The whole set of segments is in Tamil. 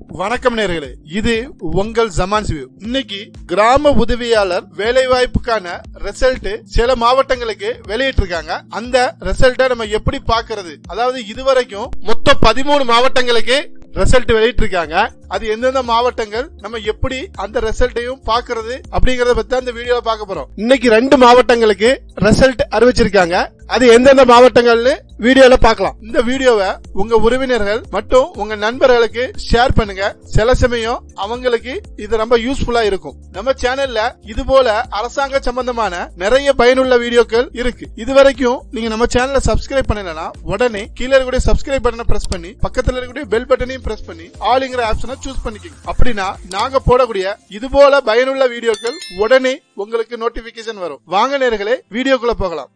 வணக்கம் நேர்களே இது உங்கள் ஜமான் சிவு இன்னைக்கு கிராம உதவியாளர் வேலை வாய்ப்புக்கான ரிசல்ட் சில மாவட்டங்களுக்கு வெளியிட்டு இருக்காங்க அந்த ரிசல்ட்டை நம்ம எப்படி பாக்குறது அதாவது இதுவரைக்கும் மொத்தம் பதிமூணு மாவட்டங்களுக்கு ரிசல்ட் வெளியிட்டு இருக்காங்க அது எந்தெந்த மாவட்டங்கள் நம்ம எப்படி அந்த ரிசல்ட்டையும் பாக்குறது அப்படிங்கறத பத்தி அந்த வீடியோல பார்க்க போறோம் இன்னைக்கு ரெண்டு மாவட்டங்களுக்கு ரிசல்ட் அறிவிச்சிருக்காங்க அது எந்தெந்த மாவட்டங்கள்னு வீடியோல பார்க்கலாம் இந்த வீடியோவை உங்க உறவினர்கள் மற்றும் உங்க நண்பர்களுக்கு ஷேர் பண்ணுங்க சில சமயம் அவங்களுக்கு இது ரொம்ப யூஸ்ஃபுல்லா இருக்கும் நம்ம சேனல்ல இது போல அரசாங்க சம்பந்தமான நிறைய பயனுள்ள வீடியோக்கள் இருக்கு இது வரைக்கும் நீங்க நம்ம சேனலை சப்ஸ்கிரைப் பண்ணலனா உடனே கீழே இருக்கக்கூடிய சப்ஸ்கிரைப் பட்டனை பிரஸ் பண்ணி பக்கத்துல இருக்கக்கூடிய பெல் பட்டனையும் பிரஸ் பண்ணி ஆல்ங்கிற ஆப்ஷனை சூஸ் பண்ணிக்கோங்க அப்படின்னா நாங்க போடக்கூடிய இது போல பயனுள்ள வீடியோக்கள் உடனே உங்களுக்கு நோட்டிபிகேஷன் வரும் வாங்க நேர்களே வீடியோக்குள்ள போகலாம்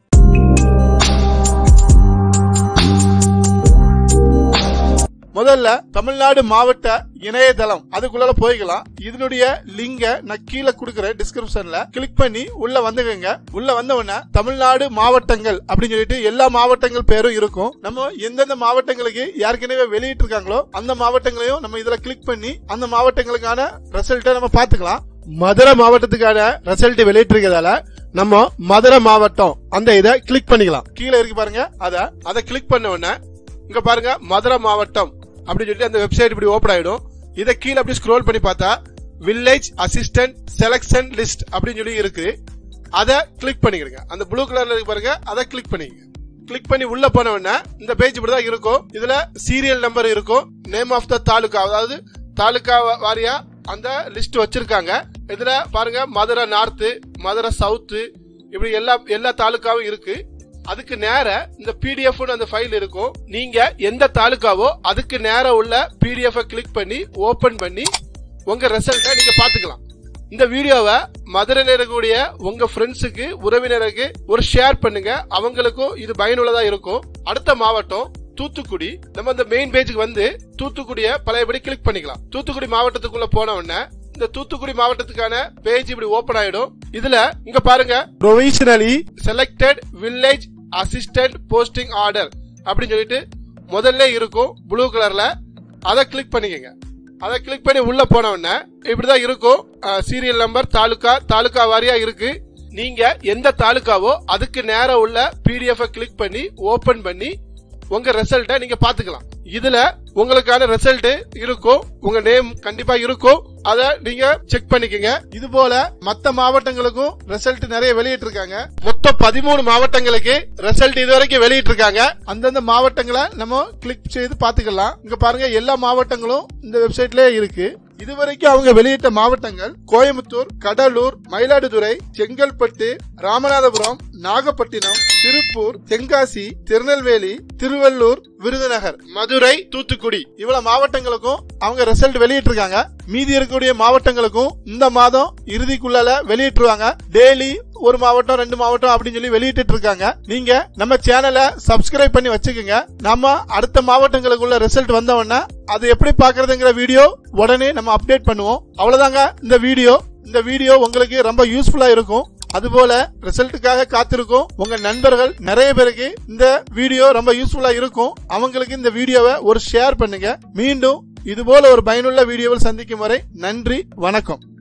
முதல்ல தமிழ்நாடு மாவட்ட இணையதளம் அதுக்குள்ள போய்க்கலாம் இதனுடைய லிங்க நான் கீழே கொடுக்குற டிஸ்கிரிப்ஷன்ல கிளிக் பண்ணி உள்ள வந்துக்கங்க உள்ள வந்த உடனே தமிழ்நாடு மாவட்டங்கள் அப்படின்னு சொல்லிட்டு எல்லா மாவட்டங்கள் பேரும் இருக்கும் நம்ம எந்தெந்த மாவட்டங்களுக்கு ஏற்கனவே வெளியிட்டு இருக்காங்களோ அந்த மாவட்டங்களையும் நம்ம இதுல கிளிக் பண்ணி அந்த மாவட்டங்களுக்கான ரிசல்ட்டை நம்ம பாத்துக்கலாம் மதுரை மாவட்டத்துக்கான ரிசல்ட் வெளியிட்டிருக்கிறதால நம்ம மதுரை மாவட்டம் அந்த இதை கிளிக் பண்ணிக்கலாம் கீழே இருக்கு பாருங்க அத அதை கிளிக் பண்ண உடனே இங்க பாருங்க மதுரை மாவட்டம் அப்படின்னு சொல்லிட்டு அந்த வெப்சைட் இப்படி ஓபன் ஆயிடும் இதை கீழே அப்படி ஸ்க்ரோல் பண்ணி பார்த்தா வில்லேஜ் அசிஸ்டன்ட் செலக்ஷன் லிஸ்ட் அப்படின்னு சொல்லி இருக்கு அதை கிளிக் பண்ணிக்கிறங்க அந்த ப்ளூ கலர்ல இருக்கு பாருங்க அதை கிளிக் பண்ணிக்கங்க கிளிக் பண்ணி உள்ள போன உடனே இந்த பேஜ் இப்படி தான் இருக்கும் இதுல சீரியல் நம்பர் இருக்கும் நேம் ஆஃப் த தாலுகா அதாவது தாலுகா வாரியா அந்த லிஸ்ட் வச்சிருக்காங்க இதுல பாருங்க மதுரை நார்த்து மதுரை சவுத்து இப்படி எல்லா எல்லா தாலுகாவும் இருக்கு அதுக்கு நேர இந்த பிடிஎஃப் அந்த ஃபைல் இருக்கும் நீங்க எந்த தாலுகாவோ அதுக்கு நேர உள்ள பிடிஎஃப் கிளிக் பண்ணி ஓபன் பண்ணி உங்க ரிசல்ட்டை நீங்க பாத்துக்கலாம் இந்த வீடியோவை மதுரையில் இருக்கக்கூடிய உங்க ஃப்ரெண்ட்ஸுக்கு உறவினருக்கு ஒரு ஷேர் பண்ணுங்க அவங்களுக்கும் இது பயனுள்ளதா இருக்கும் அடுத்த மாவட்டம் தூத்துக்குடி நம்ம இந்த மெயின் பேஜுக்கு வந்து தூத்துக்குடிய பழையபடி கிளிக் பண்ணிக்கலாம் தூத்துக்குடி மாவட்டத்துக்குள்ள போன உடனே இந்த தூத்துக்குடி மாவட்டத்துக்கான பேஜ் இப்படி ஓபன் ஆயிடும் இதுல இங்க பாருங்க provisionally selected village assistant posting order அப்படின்னு சொல்லிட்டு முதல்ல இருக்கும் ப்ளூ கலர்ல அதை கிளிக் பண்ணிக்கங்க அதை கிளிக் பண்ணி உள்ள போன உடனே இப்படிதான் இருக்கும் சீரியல் நம்பர் தாலுகா தாலுகா வாரியா இருக்கு நீங்க எந்த தாலுகாவோ அதுக்கு நேரம் உள்ள பிடிஎஃப் கிளிக் பண்ணி ஓபன் பண்ணி உங்க ரிசல்ட்டை நீங்க பாத்துக்கலாம் இதுல உங்களுக்கான ரிசல்ட் இருக்கும் உங்க நேம் கண்டிப்பா இருக்கும் அத நீங்க செக் பண்ணிக்கங்க இது போல மத்த மாவட்டங்களுக்கும் ரிசல்ட் நிறைய வெளியிட்டு இருக்காங்க மொத்தம் பதிமூணு மாவட்டங்களுக்கு ரிசல்ட் இதுவரைக்கும் வெளியிட்டு இருக்காங்க அந்தந்த மாவட்டங்களை நம்ம கிளிக் செய்து பாத்துக்கலாம் இங்க பாருங்க எல்லா மாவட்டங்களும் இந்த வெப்சைட்லயே இருக்கு இதுவரைக்கும் அவங்க வெளியிட்ட மாவட்டங்கள் கோயம்புத்தூர் கடலூர் மயிலாடுதுறை செங்கல்பட்டு ராமநாதபுரம் நாகப்பட்டினம் திருப்பூர் தென்காசி திருநெல்வேலி திருவள்ளூர் விருதுநகர் மதுரை தூத்துக்குடி இவ்வளவு மாவட்டங்களுக்கும் அவங்க ரிசல்ட் வெளியிட்டிருக்காங்க மீதி இருக்கக்கூடிய மாவட்டங்களுக்கும் இந்த மாதம் இறுதிக்குள்ளால வெளியிட்டுருவாங்க டெய்லி ஒரு மாவட்டம் ரெண்டு மாவட்டம் அப்படின்னு சொல்லி வெளியிட்டு இருக்காங்க நீங்க நம்ம சேனலை சப்ஸ்கிரைப் பண்ணி வச்சுக்கோங்க நம்ம அடுத்த மாவட்டங்களுக்குள்ள ரிசல்ட் வந்த உடனே அது எப்படி பாக்குறதுங்கிற வீடியோ உடனே நம்ம அப்டேட் பண்ணுவோம் அவ்வளவுதாங்க இந்த வீடியோ இந்த வீடியோ உங்களுக்கு ரொம்ப யூஸ்ஃபுல்லா இருக்கும் அதுபோல ரிசல்ட்டுக்காக காத்திருக்கும் உங்க நண்பர்கள் நிறைய பேருக்கு இந்த வீடியோ ரொம்ப யூஸ்ஃபுல்லா இருக்கும் அவங்களுக்கு இந்த வீடியோவை ஒரு ஷேர் பண்ணுங்க மீண்டும் இதுபோல ஒரு பயனுள்ள வீடியோவில் சந்திக்கும் வரை நன்றி வணக்கம்